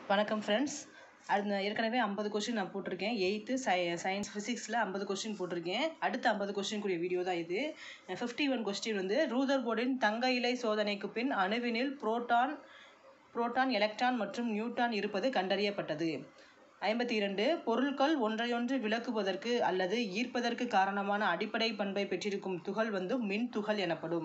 வணக்கம் ஃப்ரெண்ட்ஸ் அது நான் ஏற்கனவே ஐம்பது கொஸ்டின் நான் போட்டிருக்கேன் எயித்து சை சயின்ஸ் ஃபிசிக்ஸில் ஐம்பது கொஸ்டின் போட்டிருக்கேன் அடுத்த ஐம்பது கொஸ்டின் கூடிய வீடியோ தான் இது ஃபிஃப்டி ஒன் கொஸ்டின் வந்து ரூதர்போர்டின் தங்க இலை சோதனைக்கு பின் அணுவினில் புரோட்டான் புரோட்டான் எலக்ட்ரான் மற்றும் நியூட்ரான் இருப்பது கண்டறியப்பட்டது ஐம்பத்தி இரண்டு பொருட்கள் ஒன்றையொன்று விளக்குவதற்கு அல்லது ஈர்ப்பதற்கு காரணமான அடிப்படை பண்பை பெற்றிருக்கும் துகள் வந்து மின் துகள் எனப்படும்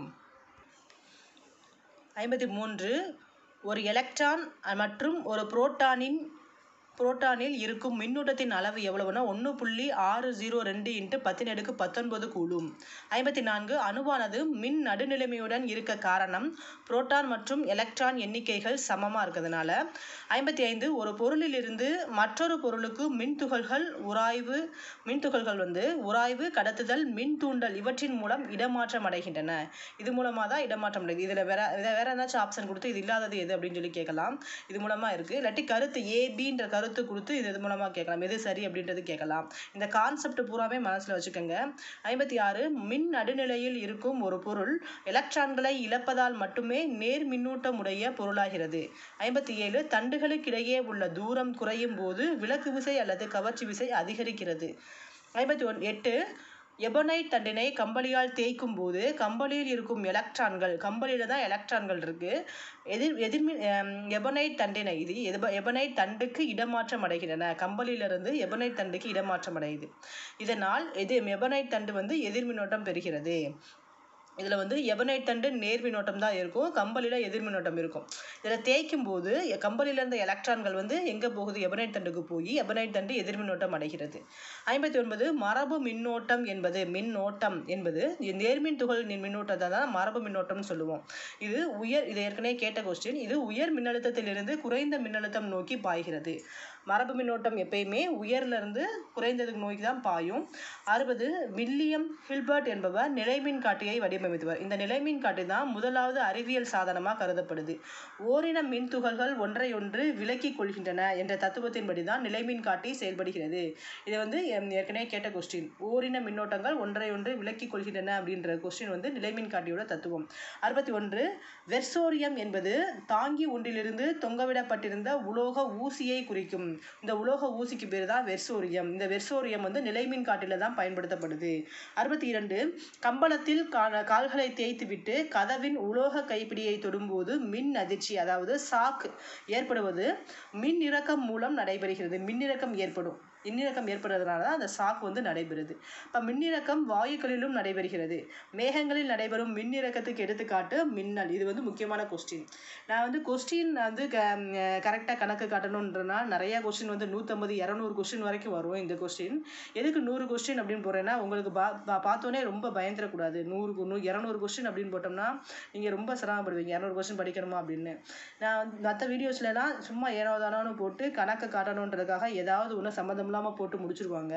ஐம்பத்தி மூன்று ஒரு எலக்ட்ரான் மற்றும் ஒரு புரோட்டானின் புரோட்டானில் இருக்கும் மின்னூட்டத்தின் அளவு எவ்வளவுனா ஒன்று புள்ளி ஆறு ஜீரோ ரெண்டு இன்ட்டு பத்தின் அடுக்கு பத்தொன்பது கூலும் ஐம்பத்தி நான்கு அணுவானது மின் நடுநிலைமையுடன் இருக்க காரணம் புரோட்டான் மற்றும் எலக்ட்ரான் எண்ணிக்கைகள் சமமாக இருக்கிறதுனால ஐம்பத்தி ஐந்து ஒரு பொருளிலிருந்து மற்றொரு பொருளுக்கு மின் துகள்கள் உராய்வு மின் துகள்கள் வந்து உராய்வு கடத்துதல் மின் தூண்டல் இவற்றின் மூலம் இடமாற்றம் அடைகின்றன இது மூலமாக தான் இடமாற்றம் அடையுது இதில் வேற இதை வேற ஏதாச்சும் ஆப்ஷன் கொடுத்து இது இல்லாதது எது அப்படின்னு சொல்லி கேட்கலாம் இது மூலமாக இருக்குது இல்லாட்டி கருத்து ஏபின்ற கருத்து கொடுத்து இது இது மூலமாக கேட்கலாம் எது சரி அப்படின்றது கேட்கலாம் இந்த கான்செப்ட் பூராவே மனசில் வச்சுக்கோங்க ஐம்பத்தி ஆறு மின் நடுநிலையில் இருக்கும் ஒரு பொருள் எலக்ட்ரான்களை இழப்பதால் மட்டுமே நேர் மின்னூட்டமுடைய பொருளாகிறது ஐம்பத்தி ஏழு தண்டுகளுக்கிடையே உள்ள தூரம் குறையும் போது விலக்கு விசை அல்லது கவர்ச்சி விசை அதிகரிக்கிறது ஐம்பத்தி ஒன் எட்டு எபனைட் தண்டினை கம்பளியால் தேய்க்கும் போது கம்பளியில் இருக்கும் எலக்ட்ரான்கள் கம்பளியில் தான் எலக்ட்ரான்கள் இருக்குது எதிர் எதிர்மின் எபனைட் தண்டினை இது எப எபனைட் தண்டுக்கு இடமாற்றம் அடைகின்றன கம்பளியிலிருந்து எபனைட் தண்டுக்கு இடமாற்றம் அடையுது இதனால் எது எபனைட் தண்டு வந்து எதிர்மின்னோட்டம் பெறுகிறது இதில் வந்து எபனைட் தண்டு நேர் மின்னோட்டம் தான் இருக்கும் கம்பளியில் எதிர் மின்னோட்டம் இருக்கும் இதில் தேய்க்கும் போது கம்பளியில் இருந்த எலக்ட்ரான்கள் வந்து எங்கே போகுது எபனைட் தண்டுக்கு போய் எபனைட் தண்டு எதிர் மின்னோட்டம் அடைகிறது ஐம்பத்தி ஒன்பது மரபு மின்னோட்டம் என்பது மின்னோட்டம் என்பது நேர்மின் துகள் மின்னோட்டத்தை தான் மரபு மின்னோட்டம்னு சொல்லுவோம் இது உயர் இது ஏற்கனவே கேட்ட கொஸ்டின் இது உயர் மின்னழுத்தத்திலிருந்து குறைந்த மின்னழுத்தம் நோக்கி பாய்கிறது மரபு மின்னோட்டம் எப்பயுமே உயர்லேருந்து குறைந்ததுக்கு நோக்கி தான் பாயும் அறுபது வில்லியம் ஹில்பர்ட் என்பவர் நிலைமின் காட்டியை வடிவமைத்தவர் இந்த நிலைமின் காட்டி தான் முதலாவது அறிவியல் சாதனமாக கருதப்படுது ஓரின மின் துகள்கள் ஒன்றையொன்று விலக்கிக் கொள்கின்றன என்ற தத்துவத்தின்படி தான் நிலைமின் காட்டி செயல்படுகிறது இது வந்து ஏற்கனவே கேட்ட கொஸ்டின் ஓரின மின்னோட்டங்கள் ஒன்றையொன்று விலக்கிக் கொள்கின்றன அப்படின்ற கொஸ்டின் வந்து நிலைமின் காட்டியோட தத்துவம் அறுபத்தி ஒன்று வெர்சோரியம் என்பது தாங்கி ஒன்றிலிருந்து தொங்கவிடப்பட்டிருந்த உலோக ஊசியை குறிக்கும் இந்த உலோக ஊசிக்கு பேர் தான் வெர்சோரியம் இந்த வெர்சோரியம் வந்து நிலைமின் காட்டில தான் பயன்படுத்தப்படுது அறுபத்தி இரண்டு கம்பளத்தில் கால்களை தேய்த்துவிட்டு கதவின் உலோக கைப்பிடியை தொடும்போது மின் அதிர்ச்சி அதாவது சாக் ஏற்படுவது மின் இறக்கம் மூலம் நடைபெறுகிறது மின்னிறக்கம் ஏற்படும் மின்னிறக்கம் ஏற்படுறதுனால தான் அந்த சாக் வந்து நடைபெறுது இப்போ மின்னிறக்கம் வாயுக்களிலும் நடைபெறுகிறது மேகங்களில் நடைபெறும் மின்னிறக்கத்துக்கு எடுத்துக்காட்டு மின்னல் இது வந்து முக்கியமான கொஸ்டின் நான் வந்து கொஸ்டின் வந்து க கரெக்டாக கணக்கு காட்டணுன்றனா நிறைய கொஸ்டின் வந்து நூற்றம்பது இரநூறு கொஸ்டின் வரைக்கும் வரும் இந்த கொஸ்டின் எதுக்கு நூறு கொஸ்டின் அப்படின்னு போடுறேன்னா உங்களுக்கு பா பார்த்தோன்னே ரொம்ப பயந்துடக்கூடாது நூறு நூ இரநூறு கொஸ்டின் அப்படின்னு போட்டோம்னா நீங்கள் ரொம்ப சிரமப்படுவீங்க இரநூறு கொஸ்டின் படிக்கணுமா அப்படின்னு நான் வந்து மற்ற வீடியோஸ்லாம் சும்மா ஏனோதானோன்னு போட்டு கணக்கு காட்டணுன்றதுக்காக ஏதாவது ஒன்று சம்மந்தம் இல்லாமல் போட்டு முடிச்சிருவாங்க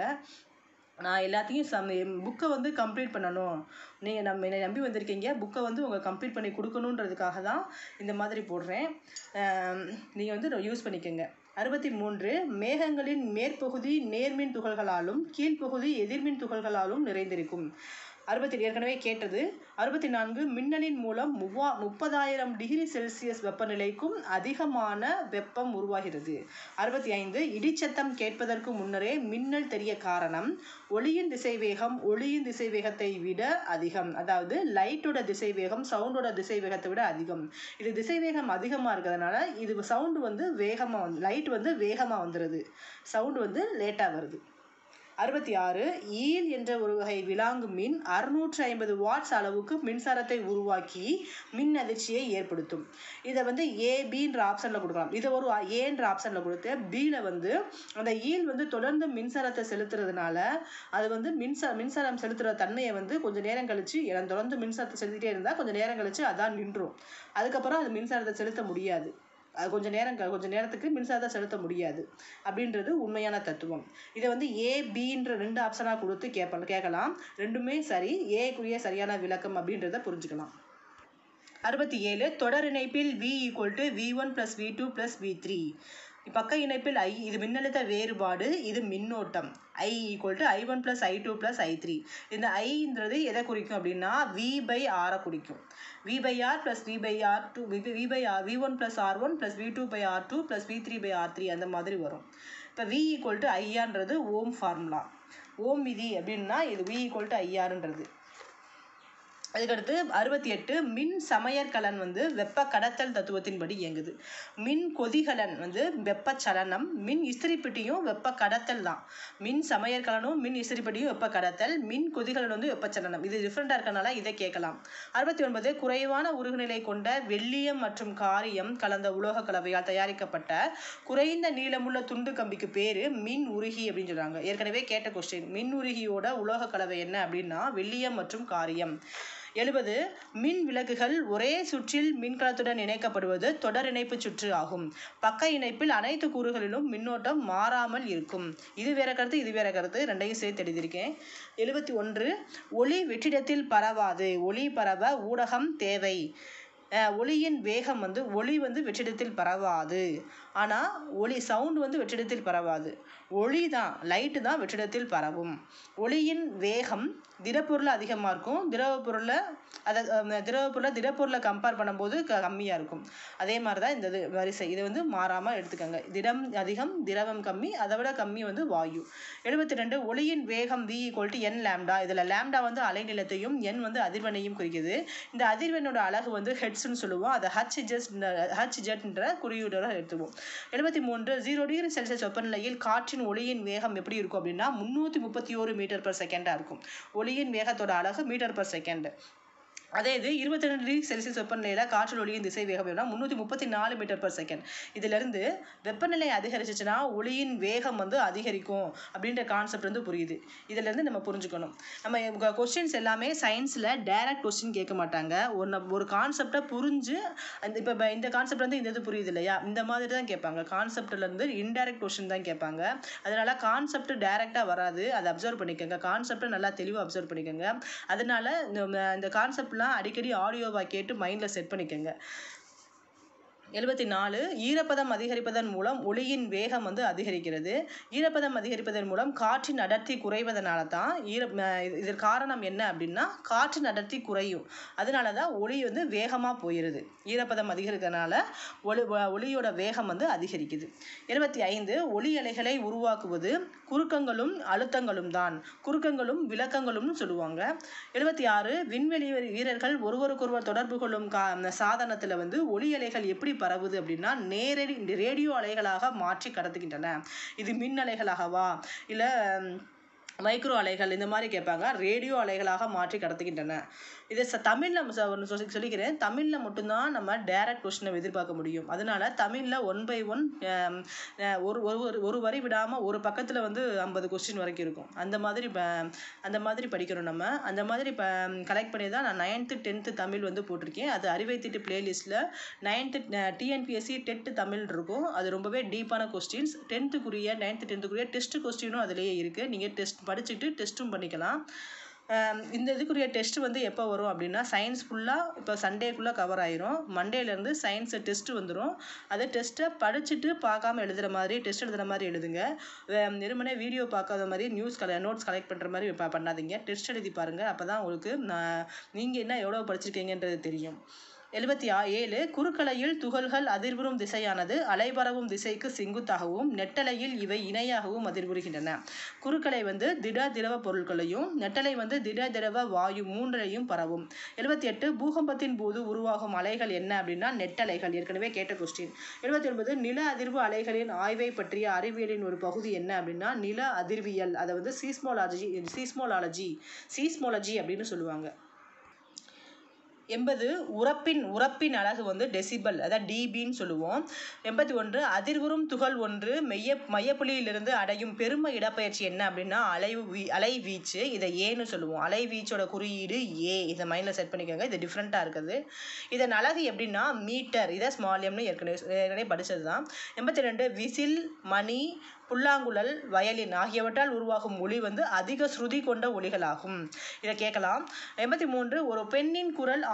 நான் எல்லாத்தையும் சம் புக்கை வந்து கம்ப்ளீட் பண்ணணும் நீங்கள் நம்ம என்னை நம்பி வந்திருக்கீங்க புக்கை வந்து உங்கள் கம்ப்ளீட் பண்ணி கொடுக்கணுன்றதுக்காக தான் இந்த மாதிரி போடுறேன் நீங்கள் வந்து யூஸ் பண்ணிக்கோங்க அறுபத்தி மூன்று மேகங்களின் மேற்பகுதி நேர்மின் துகள்களாலும் கீழ்ப்பகுதி எதிர்மின் துகள்களாலும் நிறைந்திருக்கும் அறுபத்தி ஏற்கனவே கேட்டது அறுபத்தி நான்கு மின்னலின் மூலம் முவ்வா முப்பதாயிரம் டிகிரி செல்சியஸ் வெப்பநிலைக்கும் அதிகமான வெப்பம் உருவாகிறது அறுபத்தி ஐந்து இடிச்சத்தம் கேட்பதற்கு முன்னரே மின்னல் தெரிய காரணம் ஒளியின் திசைவேகம் ஒளியின் திசைவேகத்தை விட அதிகம் அதாவது லைட்டோட திசைவேகம் சவுண்டோட திசைவேகத்தை விட அதிகம் இது திசைவேகம் அதிகமாக இருக்கிறதுனால இது சவுண்டு வந்து வேகமாக வந்து லைட் வந்து வேகமாக வந்துடுது சவுண்டு வந்து லேட்டாக வருது அறுபத்தி ஆறு ஈல் என்ற ஒரு வகை விலாங்கு மின் அறுநூற்று ஐம்பது வாட்ஸ் அளவுக்கு மின்சாரத்தை உருவாக்கி மின் அதிர்ச்சியை ஏற்படுத்தும் இதை வந்து ஏ பின்ற ஆப்ஷனில் கொடுக்கலாம் இதை ஒரு ஏன்ற ஆப்ஷனில் கொடுத்து பியில் வந்து அந்த ஈல் வந்து தொடர்ந்து மின்சாரத்தை செலுத்துறதுனால அது வந்து மின்சார மின்சாரம் செலுத்துகிற தன்மையை வந்து கொஞ்சம் நேரம் கழிச்சு தொடர்ந்து மின்சாரத்தை செலுத்திட்டே இருந்தால் கொஞ்சம் நேரம் கழிச்சு அதான் நின்றும் அதுக்கப்புறம் அது மின்சாரத்தை செலுத்த முடியாது அது கொஞ்சம் நேரம் கொஞ்சம் நேரத்துக்கு மின்சாரத்தை செலுத்த முடியாது அப்படின்றது உண்மையான தத்துவம் இதை வந்து ஏ பின்ற ரெண்டு ஆப்ஷனாக கொடுத்து கேட்ப கேட்கலாம் ரெண்டுமே சரி ஏக்குரிய சரியான விளக்கம் அப்படின்றத புரிஞ்சுக்கலாம் அறுபத்தி ஏழு தொடர் இணைப்பில் V equal to V one plus V two plus V three பக்க இணைப்பில் ஐ இது மின்னழுத்த வேறுபாடு இது மின்னோட்டம் I equal to I one plus I two plus I three இந்த ஐன்றது எதை குறிக்கும் அப்படின்னா வி பை ஆரை குறிக்கும் V by R plus V by R two V by R V one plus R one plus V two by R two plus V three by R three அந்த மாதிரி வரும் இப்போ வி ஈக்குவல் டு ஐஆர்ன்றது Ohm formula Ohm விதி அப்படின்னா இது we equal to ஐஆர்ன்றது அதுக்கடுத்து அறுபத்தி எட்டு மின் சமையற்கலன் வந்து வெப்ப கடத்தல் தத்துவத்தின்படி இயங்குது மின் கொதிகலன் வந்து வெப்ப சலனம் மின் இஸ்திரிப்பெட்டியும் வெப்ப கடத்தல் தான் மின் சமையற்கலனும் மின் இஸ்திரிப்பெட்டியும் வெப்ப கடத்தல் மின் கொதிகலன் வந்து வெப்பச்சலனம் இது டிஃப்ரெண்டாக இருக்கனால இதை கேட்கலாம் அறுபத்தி ஒன்பது குறைவான உருகுநிலை கொண்ட வெள்ளியம் மற்றும் காரியம் கலந்த உலோக கலவையால் தயாரிக்கப்பட்ட குறைந்த நீளமுள்ள துண்டு கம்பிக்கு பேர் மின் உருகி அப்படின்னு சொல்றாங்க ஏற்கனவே கேட்ட கொஸ்டின் மின் உருகியோட உலோக கலவை என்ன அப்படின்னா வெள்ளியம் மற்றும் காரியம் எழுபது மின் விளக்குகள் ஒரே சுற்றில் மின்கலத்துடன் இணைக்கப்படுவது தொடர் இணைப்பு சுற்று ஆகும் பக்க இணைப்பில் அனைத்து கூறுகளிலும் மின்னோட்டம் மாறாமல் இருக்கும் இது வேற கருத்து இது வேற கருத்து ரெண்டையும் சேர்த்து எழுதியிருக்கேன் எழுபத்தி ஒன்று ஒளி வெற்றிடத்தில் பரவாது ஒளி பரவ ஊடகம் தேவை அஹ் ஒளியின் வேகம் வந்து ஒளி வந்து வெற்றிடத்தில் பரவாது ஆனால் ஒளி சவுண்ட் வந்து வெற்றிடத்தில் பரவாது ஒளி தான் லைட்டு தான் வெற்றிடத்தில் பரவும் ஒளியின் வேகம் திடப்பொருள் அதிகமாக இருக்கும் திரவ பொருளை அதை திரவ பொருளை திடப்பொருளை கம்பேர் பண்ணும்போது க கம்மியாக இருக்கும் அதே மாதிரி தான் இந்த இது வரிசை இது வந்து மாறாமல் எடுத்துக்கோங்க திடம் அதிகம் திரவம் கம்மி அதை விட கம்மி வந்து வாயு எழுபத்தி ரெண்டு ஒளியின் வேகம் V equal to N lambda இதில் லேம்டா வந்து அலைநிலத்தையும் என் வந்து அதிர்வெண்ணையும் குறிக்குது இந்த அதிர்வெண்ணோட அலகு வந்து ஹெட்ஸ்னு சொல்லுவோம் அதை ஹச் ஜெட் ஹச் ஜெட்ன்ற குறியீடோட எடுத்துவோம் எழுபத்தி மூன்று ஜீரோ டிகிரி செல்சியஸ் வெப்பநிலையில் காற்றின் ஒளியின் வேகம் எப்படி இருக்கும் அப்படின்னா முந்நூற்றி முப்பத்தி ஒரு மீட்டர் பர் செகண்டாக இருக்கும் ஒளியின் வேகத்தோட அலகு மீட்டர் பர் செகண்ட் அதே இது இருபத்தி ரெண்டு டிகிரி செல்சியஸ் வெப்பநிலையில் காற்றில் ஒளியின் திசை வேகம் எவ்வளோ முந்நூற்றி முப்பத்தி நாலு மீட்டர் பர் செகண்ட் இதிலிருந்து வெப்பநிலை அதிகரிச்சிச்சுன்னா ஒளியின் வேகம் வந்து அதிகரிக்கும் அப்படின்ற கான்செப்ட் வந்து புரியுது இதிலேருந்து நம்ம புரிஞ்சுக்கணும் நம்ம கொஸ்டின்ஸ் எல்லாமே சயின்ஸில் டைரக்ட் கொஸ்டின் கேட்க மாட்டாங்க ஒரு ஒரு கான்செப்டை புரிஞ்சு அந்த இப்போ இந்த கான்செப்ட் வந்து இந்த இது புரியுது இல்லையா இந்த மாதிரி தான் கேட்பாங்க கான்செப்ட்லேருந்து இன்டைரக்ட் கொஸ்டின் தான் கேட்பாங்க அதனால கான்செப்ட் டைரெக்டாக வராது அதை அப்சர்வ் பண்ணிக்கோங்க கான்செப்டை நல்லா தெளிவாக அப்சர்வ் பண்ணிக்கோங்க அதனால இந்த இந்த கான்செப்ட்லாம் அடிக்கடி ஆடியோவாக கேட்டு மைண்டில் செட் பண்ணிக்கோங்க எழுபத்தி நாலு ஈரப்பதம் அதிகரிப்பதன் மூலம் ஒளியின் வேகம் வந்து அதிகரிக்கிறது ஈரப்பதம் அதிகரிப்பதன் மூலம் காற்றின் அடர்த்தி குறைவதனால தான் ஈர இதற்கு காரணம் என்ன அப்படின்னா காற்றின் அடர்த்தி குறையும் அதனால தான் ஒளி வந்து வேகமாக போயிடுது ஈரப்பதம் அதிகரிக்கிறதுனால ஒளி ஒளியோட வேகம் வந்து அதிகரிக்குது எழுபத்தி ஐந்து ஒளி அலைகளை உருவாக்குவது குறுக்கங்களும் அழுத்தங்களும் தான் குறுக்கங்களும் விளக்கங்களும்னு சொல்லுவாங்க எழுபத்தி ஆறு விண்வெளி வீரர்கள் ஒருவருக்கொருவர் தொடர்பு கொள்ளும் கா சாதனத்தில் வந்து ஒளி அலைகள் எப்படி பரவுது அப்படின்னா நேரடி ரேடியோ அலைகளாக மாற்றி கடத்துகின்றன இது மின் அலைகளாகவா இல்லை மைக்ரோ அலைகள் இந்த மாதிரி கேட்பாங்க ரேடியோ அலைகளாக மாற்றி கடத்துகின்றன இதை ச தமிழில் ஒன்று சொல்லி சொல்லிக்கிறேன் தமிழில் மட்டும்தான் நம்ம டேரக்ட் கொஸ்டினை எதிர்பார்க்க முடியும் அதனால தமிழில் ஒன் பை ஒன் ஒரு ஒரு ஒரு வரி விடாமல் ஒரு பக்கத்தில் வந்து ஐம்பது கொஸ்டின் வரைக்கும் இருக்கும் அந்த மாதிரி அந்த மாதிரி படிக்கிறோம் நம்ம அந்த மாதிரி இப்போ கலெக்ட் பண்ணி தான் நான் நைன்த்து டென்த்து தமிழ் வந்து போட்டிருக்கேன் அது அறிவை திட்டு பிளேலிஸ்ட்டில் நைன்த்து டிஎன்பிஎஸ்சி டெட்டு தமிழ் இருக்கும் அது ரொம்பவே டீப்பான கொஸ்டின்ஸ் டென்த்துக்குரிய நைன்த்து டென்த்துக்குரிய டெஸ்ட் கொஸ்டினும் அதிலேயே இருக்குது நீங்கள் டெஸ்ட் படிச்சுட்டு டெஸ்ட்டும் பண்ணிக்கலாம் இந்த இதுக்குரிய டெஸ்ட் வந்து எப்போ வரும் அப்படின்னா சயின்ஸ் ஃபுல்லாக இப்போ சண்டேக்குள்ளே கவர் ஆயிரும் மண்டேலேருந்து சயின்ஸ் டெஸ்ட்டு வந்துடும் அதை டெஸ்ட்டை படிச்சுட்டு பார்க்காம எழுதுகிற மாதிரி டெஸ்ட் எழுதுகிற மாதிரி எழுதுங்க வெறுமனே வீடியோ பார்க்காத மாதிரி நியூஸ் கல நோட்ஸ் கலெக்ட் பண்ணுற மாதிரி பண்ணாதீங்க டெஸ்ட் எழுதி பாருங்கள் அப்போ தான் உங்களுக்கு நீங்கள் என்ன எவ்வளோ படிச்சிருக்கீங்கன்றது தெரியும் எழுபத்தி ஆ ஏழு குறுக்கலையில் துகள்கள் அதிர்வுறும் திசையானது அலைபரவும் திசைக்கு செங்குத்தாகவும் நெட்டலையில் இவை இணையாகவும் அதிர்வுறுகின்றன குறுக்கலை வந்து திட திரவ பொருட்களையும் நெட்டலை வந்து திட திரவ வாயு மூன்றையும் பரவும் எழுபத்தி எட்டு பூகம்பத்தின் போது உருவாகும் அலைகள் என்ன அப்படின்னா நெட்டலைகள் ஏற்கனவே கேட்ட கொஸ்டின் எழுபத்தி ஒன்பது நில அதிர்வு அலைகளின் ஆய்வை பற்றிய அறிவியலின் ஒரு பகுதி என்ன அப்படின்னா நில அதிர்வியல் அதை வந்து சீஸ்மோலாஜி சீஸ்மோலாலஜி சீஸ்மோலஜி அப்படின்னு சொல்லுவாங்க எண்பது உரப்பின் உரப்பின் அலகு வந்து டெசிபல் அதாவது டிபின்னு சொல்லுவோம் எண்பத்தி ஒன்று அதிர்வுறும் துகள் ஒன்று மைய மையப்புள்ளியிலிருந்து அடையும் பெரும இடப்பெயர்ச்சி என்ன அப்படின்னா அலைவு வீ அலை வீச்சு இதை ஏன்னு சொல்லுவோம் அலை வீச்சோட குறியீடு ஏ இதை மைண்டில் செட் பண்ணிக்கோங்க இது டிஃப்ரெண்ட்டாக இருக்குது இதன் அலகு எப்படின்னா மீட்டர் இதை ஸ்மால் எம்னு ஏற்கனவே ஏற்கனவே படித்தது தான் எண்பத்தி ரெண்டு விசில் மணி புல்லாங்குழல் வயலின் ஆகியவற்றால் உருவாகும் ஒளி வந்து அதிக ஸ்ருதி கொண்ட ஒளிகளாகும் இதை கேட்கலாம் எண்பத்தி மூன்று ஒரு பெண்ணின் குரல்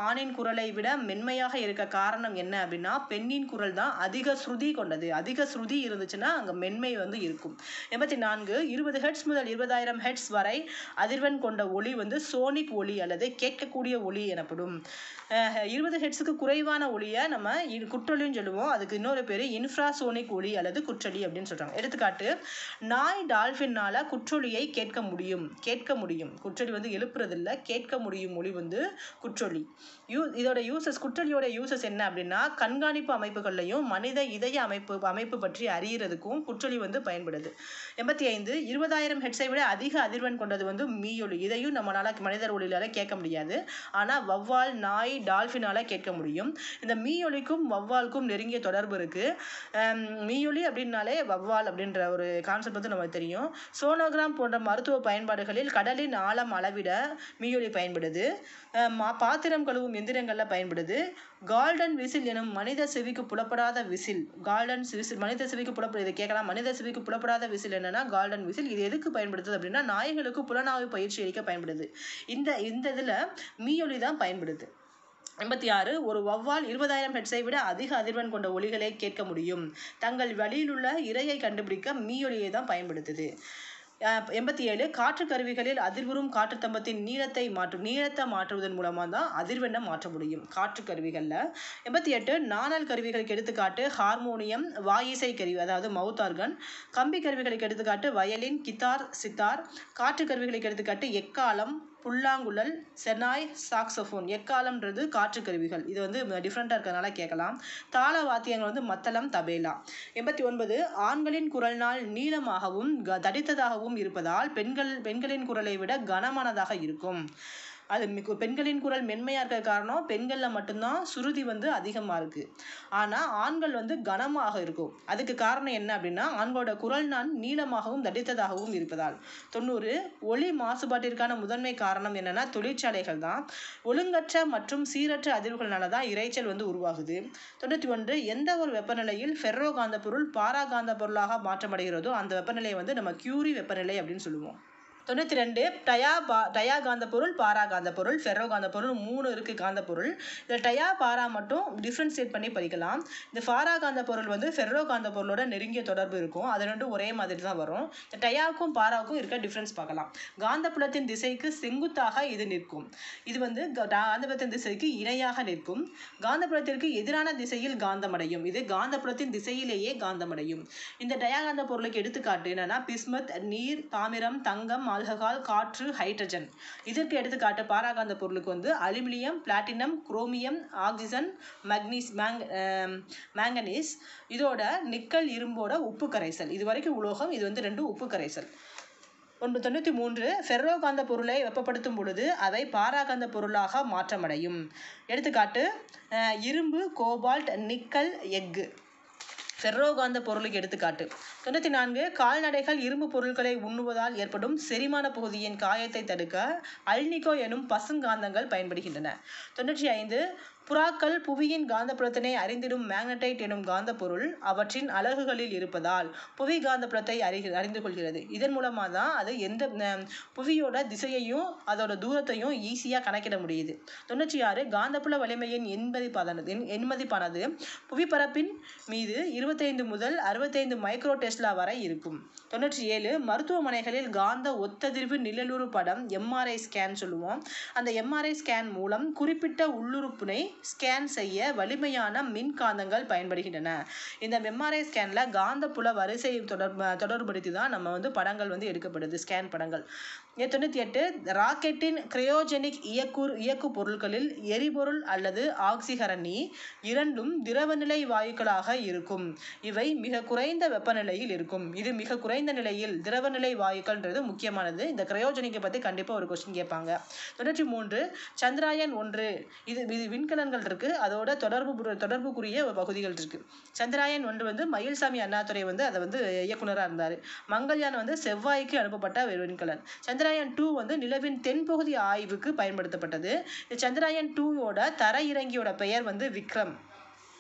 ஆணின் குரலை விட மென்மையாக இருக்க காரணம் என்ன அப்படின்னா பெண்ணின் குரல் தான் அதிக ஸ்ருதி கொண்டது அதிக ஸ்ருதி இருந்துச்சுன்னா அங்கே மென்மை வந்து இருக்கும் எண்பத்தி நான்கு இருபது ஹெட்ஸ் முதல் இருபதாயிரம் ஹெட்ஸ் வரை அதிர்வெண் கொண்ட ஒளி வந்து சோனிக் ஒளி அல்லது கேட்கக்கூடிய ஒளி எனப்படும் அஹ் இருபது ஹெட்ஸுக்கு குறைவான ஒளியை நம்ம இ- குற்றொலின்னு சொல்லுவோம் அதுக்கு இன்னொரு பேர் இன்ஃப்ராசோனிக் ஒளி அல்லது குற்றொலி அப்படின்னு சொல்றாங்க எடுத்துக்காட்டு நாய் டால்ஃபின்னால குற்றொலியை கேட்க முடியும் கேட்க முடியும் குற்றொலி வந்து எழுப்புறதில்ல கேட்க முடியும் ஒளி வந்து குற்றொலி யூ இதோட யூசஸ் குற்றொலியோட யூசஸ் என்ன அப்படின்னா கண்காணிப்பு அமைப்புகள்லையும் மனித இதய அமைப்பு அமைப்பு பற்றி அறியறதுக்கும் குற்றொலி வந்து பயன்படுது எண்பத்தி ஐந்து இருபதாயிரம் ஹெட்ஸை விட அதிக அதிர்வெண் கொண்டது வந்து மீயொலி இதையும் நம்மளால மனிதர் ஒளியிலால கேட்க முடியாது ஆனா வவ்வால் நாய் டால்ஃபினால கேட்க முடியும் இந்த மீயொலிக்கும் வவ்வாலுக்கும் நெருங்கிய தொடர்பு இருக்கு ஆம், மீயொலி அப்படின்னாலே வவ்வால் அப்படின்ற ஒரு கான்செப்ட் வந்து நமக்கு தெரியும் சோனோகிராம் போன்ற மருத்துவ பயன்பாடுகளில் கடலின் ஆழம் அளவிட மீயொலி பயன்படுது அஹ் மா- பாத்திரம் கழுவும் எந்திரங்கள்ல பயன்படுது கால்டன் விசில் எனும் மனித செவிக்கு புலப்படாத விசில் கால்டன் விசில் மனித செவிக்கு புலப்பட இதை கேட்கலாம் மனித செவிக்கு புலப்படாத விசில் என்னன்னா கால்டன் விசில் இது எதுக்கு பயன்படுத்துது அப்படின்னா நாய்களுக்கு புலனாய்வு பயிற்சி அளிக்க பயன்படுது இந்த இந்த இதுல மீயொலி தான் பயன்படுது எண்பத்தி ஆறு ஒரு வௌவால் இருபதாயிரம் ஹெட்ஸை விட அதிக அதிர்வெண் கொண்ட ஒலிகளை கேட்க முடியும் தங்கள் வழியிலுள்ள இரையை கண்டுபிடிக்க மீயொலியை தான் பயன்படுத்துது அஹ் எண்பத்தி ஏழு காற்று கருவிகளில் அதிர்வுறும் காற்று தம்பத்தின் நீளத்தை மாற்றும் நீளத்தை மாற்றுவதன் மூலமாக தான் அதிர்வெண்ணை மாற்ற முடியும் காற்று கருவிகளில் எண்பத்தி எட்டு நாணல் கருவிகளுக்கு எடுத்துக்காட்டு ஹார்மோனியம் வாயிசை கருவி அதாவது மவுத் ஆர்கன் கம்பி கருவிகளுக்கு எடுத்துக்காட்டு வயலின் கித்தார் சித்தார் காற்று கருவிகளுக்கு எடுத்துக்காட்டு எக்காலம் புல்லாங்குழல் செனாய் சாக்ஸோஃபோன் எக்காலம்ன்றது காற்று கருவிகள் இது வந்து டிஃப்ரெண்ட்டாக இருக்கிறதுனால கேட்கலாம் தாள வாத்தியங்கள் வந்து மத்தளம் தபேலா எண்பத்தி ஒன்பது ஆண்களின் குரல்நாள் நீளமாகவும் க- தடித்ததாகவும் இருப்பதால் பெண்கள் பெண்களின் குரலை விட கனமானதாக இருக்கும் அது மிக- பெண்களின் குரல் மென்மையாக இருக்க காரணம் பெண்களில் மட்டும்தான் சுருதி வந்து அதிகமாக இருக்கு ஆனால் ஆண்கள் வந்து கனமாக இருக்கும் அதுக்கு காரணம் என்ன அப்படின்னா ஆண்களோட குரல் நான் நீளமாகவும் தடித்ததாகவும் இருப்பதால் தொண்ணூறு ஒளி மாசுபாட்டிற்கான முதன்மை காரணம் என்னன்னா தொழிற்சாலைகள் தான் ஒழுங்கற்ற மற்றும் சீரற்ற அதிர்வுகள்னால தான் இரைச்சல் வந்து உருவாகுது தொண்ணூற்றி ஒன்று எந்த ஒரு வெப்பநிலையில் ஃபெர்ரோ காந்த பொருள் பாரா காந்த பொருளாக மாற்றமடைகிறதோ அந்த வெப்பநிலையை வந்து நம்ம கியூரி வெப்பநிலை அப்படின்னு சொல்லுவோம் தொண்ணூற்றி ரெண்டு டயா பா டயா காந்த பொருள் பாரா காந்த பொருள் ஃபெர்ரோ காந்த பொருள் மூணு இருக்கு காந்த பொருள் இதில் டயா பாரா மட்டும் டிஃப்ரென்ஷியேட் பண்ணி படிக்கலாம் இந்த ஃபாரா காந்த பொருள் வந்து ஃபெர்ரோ காந்த பொருளோட நெருங்கிய தொடர்பு இருக்கும் அது ரெண்டும் ஒரே மாதிரி தான் வரும் இந்த டயாவுக்கும் பாராவுக்கும் இருக்க டிஃப்ரென்ஸ் பார்க்கலாம் காந்தப்புலத்தின் திசைக்கு செங்குத்தாக இது நிற்கும் இது வந்து க- காந்தப்புலத்தின் திசைக்கு இணையாக நிற்கும் காந்தப்புலத்திற்கு எதிரான திசையில் காந்தமடையும் இது காந்தப்புலத்தின் திசையிலேயே காந்தமடையும் இந்த டயாகாந்த பொருளுக்கு எடுத்துக்காட்டு என்னன்னா பிஸ்மத் நீர் தாமிரம் தங்கம் ஆல்கஹால் காற்று ஹைட்ரஜன் இதற்கு எடுத்துக்காட்டு பாராகாந்த பொருளுக்கு வந்து அலுமினியம் பிளாட்டினம் குரோமியம் ஆக்சிஜன் மக்னீஸ் மேங் ஆம், மேங்கனீஸ் இதோட நிக்கல் இரும்போட உப்பு கரைசல் இது வரைக்கும் உலோகம் இது வந்து ரெண்டு உப்பு கரைசல் ஒன்று தொண்ணூற்றி மூன்று ஃபெர்ரோ காந்த பொருளை வெப்பப்படுத்தும் பொழுது அவை பாராகாந்த பொருளாக மாற்றமடையும் எடுத்துக்காட்டு அஹ், இரும்பு கோபால்ட் நிக்கல் எஃகு ஃபெர்ரோ காந்த பொருளுக்கு எடுத்துக்காட்டு தொண்ணூற்றி நான்கு கால்நடைகள் இரும்பு பொருட்களை உண்ணுவதால் ஏற்படும் செரிமான பகுதியின் காயத்தை தடுக்க அல்னிகோ எனும் பசுங்காந்தங்கள் பயன்படுகின்றன தொண்ணூற்றி ஐந்து புறாக்கள் புவியின் காந்தப்புலத்தினை அறிந்திடும் மேக்னடைட் எனும் காந்தப்பொருள் அவற்றின் அலகுகளில் இருப்பதால் புவி காந்தப்புலத்தை அறி அறிந்து கொள்கிறது இதன் மூலமாக தான் அது எந்த அஹ், புவியோட திசையையும் அதோட தூரத்தையும் ஈஸியாக கணக்கிட முடியுது தொண்ணூற்றி ஆறு காந்தப்புல வலிமையின் எண்மதிப்பானது எண்- எண்மதிப்பானது புவிப்பரப்பின் மீது இருபத்தைந்து முதல் அறுபத்தைந்து மைக்ரோ டெஸ்லா வரை இருக்கும் தொண்ணூற்றி ஏழு மருத்துவமனைகளில் காந்த ஒத்ததிர்வு நிழலுறு படம் எம்ஆர்ஐ ஸ்கேன் சொல்லுவோம் அந்த எம்ஆர்ஐ ஸ்கேன் மூலம் குறிப்பிட்ட உள்ளுறுப்பினை ஸ்கேன் செய்ய வலிமையான மின்காந்தங்கள் பயன்படுகின்றன இந்த எம்ஆர்ஐ ஸ்கேன்ல காந்தப்புல வரிசை தொடர்பு தொடர்புபடுத்தி தான் நம்ம வந்து படங்கள் வந்து எடுக்கப்படுது ஸ்கேன் படங்கள் இங்க தொண்ணூற்றி எட்டு ராக்கெட்டின் கிரையோஜெனிக் இயக்கு இயக்கு பொருட்களில் எரிபொருள் அல்லது ஆக்சிகரணி இரண்டும் திரவநிலை வாயுக்களாக இருக்கும் இவை மிக குறைந்த வெப்பநிலையில் இருக்கும் இது மிக குறைந்த நிலையில் திரவநிலை வாயுக்கள்ன்றது முக்கியமானது இந்த கிரையோஜெனிக்கை பற்றி கண்டிப்பாக ஒரு கொஸ்டின் கேட்பாங்க தொண்ணூற்றி மூன்று சந்திராயன் ஒன்று இது இது விண்கலன்கள் இருக்கு அதோட தொடர்பு புர- தொடர்புக்குரிய ஒரு பகுதிகள் இருக்கு சந்திராயன் ஒன்று வந்து மயில்சாமி அண்ணாதுரை வந்து அதை வந்து இயக்குனராக இருந்தார் மங்கள்யான் வந்து செவ்வாய்க்கு அனுப்பப்பட்ட ஒரு விண்கலன் சந்திராயன் டூ வந்து நிலவின் தென்பகுதி ஆய்வுக்கு பயன்படுத்தப்பட்டது இந்த சந்திராயன் டூவோட தரையிறங்கியோட பெயர் வந்து Vikram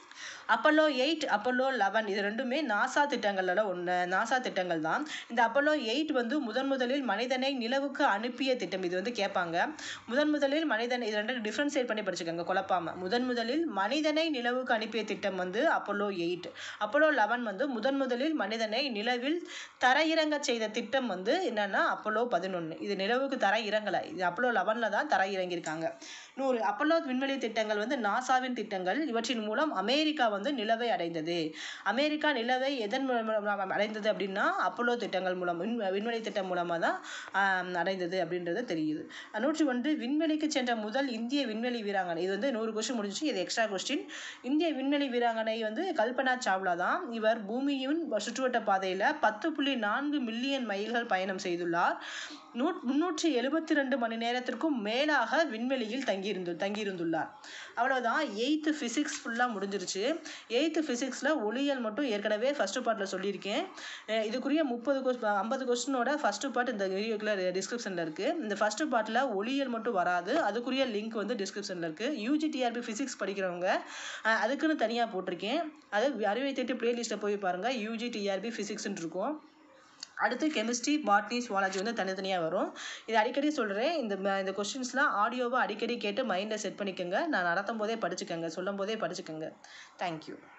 Apollo eight Apollo eleven இது ரெண்டுமே நாசா திட்டங்களில் ஒன்று நாசா திட்டங்கள் தான் இந்த அப்பல்லோ எயிட் வந்து முதன் முதலில் மனிதனை நிலவுக்கு அனுப்பிய திட்டம் இது வந்து கேட்பாங்க முதன் முதலில் மனிதன் இது ரெண்டு டிஃப்ரென்ஷியேட் பண்ணி படிச்சுக்கோங்க குழப்பாம முதன் முதலில் மனிதனை நிலவுக்கு அனுப்பிய திட்டம் வந்து அப்பல்லோ எயிட் அப்பல்லோ லெவன் வந்து முதன் முதலில் மனிதனை நிலவில் தரையிறங்க செய்த திட்டம் வந்து என்னன்னா அப்பல்லோ பதினொன்று இது நிலவுக்கு தரை இறங்கலை இது அப்பல்லோ லெவனில் தான் தரை இறங்கியிருக்காங்க நூறு அப்பல்லோ விண்வெளி திட்டங்கள் வந்து நாசாவின் திட்டங்கள் இவற்றின் மூலம் அமெரிக்கா வந்து நிலவை அடைந்தது அமெரிக்கா நிலவை எதன் மூலம் அடைந்தது அப்படின்னா அப்பல்லோ திட்டங்கள் மூலம் விண் விண்வெளி திட்டம் மூலமாக தான் ஆம், அடைந்தது அப்படின்றது தெரியுது நூற்றி ஒன்று விண்வெளிக்கு சென்ற முதல் இந்திய விண்வெளி வீராங்கனை இது வந்து நூறு கொஸ்டின் முடிஞ்சிச்சு இது எக்ஸ்ட்ரா கொஸ்டின் இந்திய விண்வெளி வீராங்கனை வந்து கல்பனா சாவ்லா தான் இவர் பூமியின் சுற்றுவட்ட பாதையில் பத்து புள்ளி நான்கு மில்லியன் மைல்கள் பயணம் செய்துள்ளார் நூ முன்னூற்றி எழுபத்தி ரெண்டு மணி நேரத்திற்கும் மேலாக விண்வெளியில் தங்கியிருந்து தங்கியிருந்துள்ளார் அவ்வளோதான் எயித்து ஃபிசிக்ஸ் ஃபுல்லாக முடிஞ்சிருச்சு எயித்து ஃபிசிக்ஸில் ஒளியியல் மட்டும் ஏற்கனவே ஃபஸ்ட்டு பார்ட்டில் சொல்லியிருக்கேன் அஹ் இதுக்குரிய முப்பது கொஸ் ஐம்பது கொஸ்டினோட ஃபஸ்ட்டு பார்ட் இந்த வீடியோக்குள்ள டிஸ்கிரிப்ஷனில் இருக்குது இந்த ஃபஸ்ட்டு பார்ட்டில் ஒளியியல் மட்டும் வராது அதுக்குரிய லிங்க் வந்து டிஸ்கிரிப்ஷனில் இருக்குது யூஜிடிஆர்பி ஃபிசிக்ஸ் படிக்கிறவங்க அஹ் அதுக்குன்னு தனியாக போட்டிருக்கேன் அது அறுவை தேட்டு ப்ளேலிஸ்ட்டில் போய் பாருங்கள் யூஜிடிஆர்பி ஃபிசிக்ஸ்னு இருக்கும் அடுத்து கெமிஸ்ட்ரி பாட்னி சுவாலஜி வந்து தனித்தனியாக வரும் இது அடிக்கடி சொல்கிறேன் இந்த ம- இந்த கொஸ்டின்ஸ்லாம் ஆடியோவை அடிக்கடி கேட்டு மைண்டில் செட் பண்ணிக்கோங்க நான் நடத்தும் போதே படிச்சுக்கோங்க சொல்லும் போதே படிச்சுக்கோங்க தேங்க்யூ